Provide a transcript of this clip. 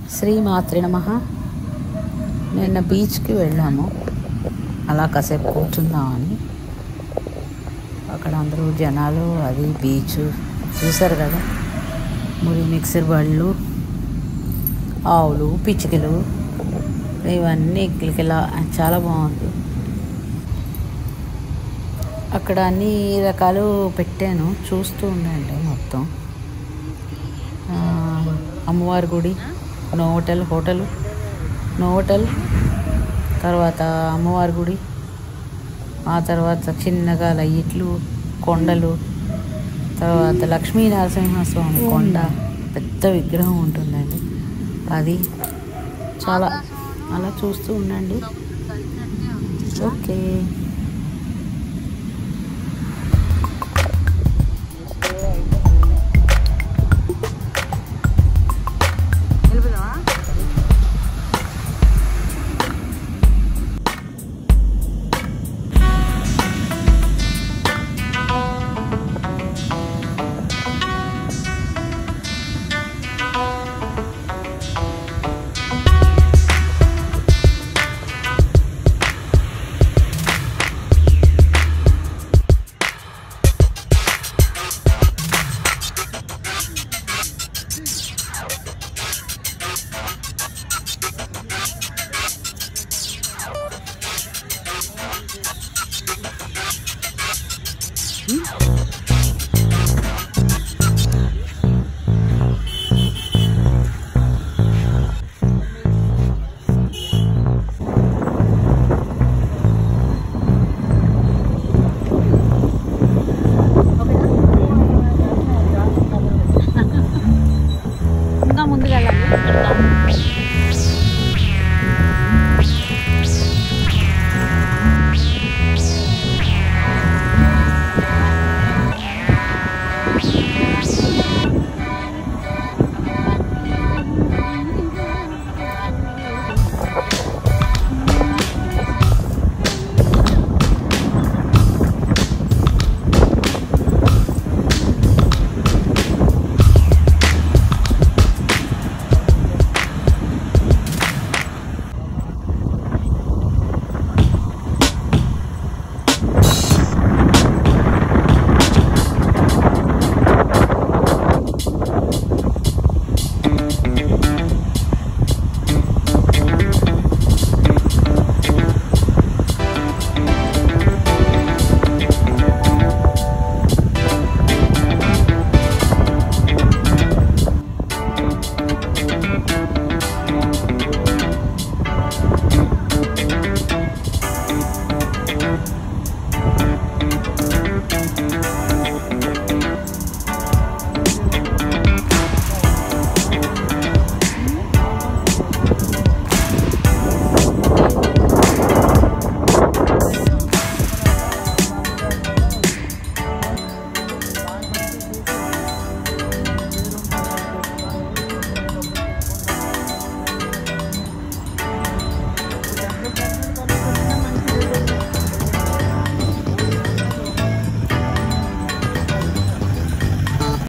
శ్రీ మాత్రి నమ నిన్న బీచ్కి వెళ్ళాము అలా కాసేపు కూర్చుందామని అక్కడ అందరూ జనాలు అది బీచ్ చూసారు కదా మురి మిక్సర్ బళ్ళు ఆవులు పిచ్చుకలు ఇవన్నీ కిలకిలా చాలా బాగుంది అక్కడ అన్ని రకాలు పెట్టాను చూస్తూ ఉండండి మొత్తం ఆ, అమ్మవారి గుడి నోటల్ హోటల్ నోటల్ తర్వాత అమ్మవారి గుడి ఆ తర్వాత చిన్నగా లైట్లు కొండలు తర్వాత లక్ష్మీ నరసింహస్వామి కొండ పెద్ద విగ్రహం ఉంటుందండి అది చాలా అలా చూస్తూ ఉండండి ఓకే ఇంకా ముందుకు వెళ్ళాలి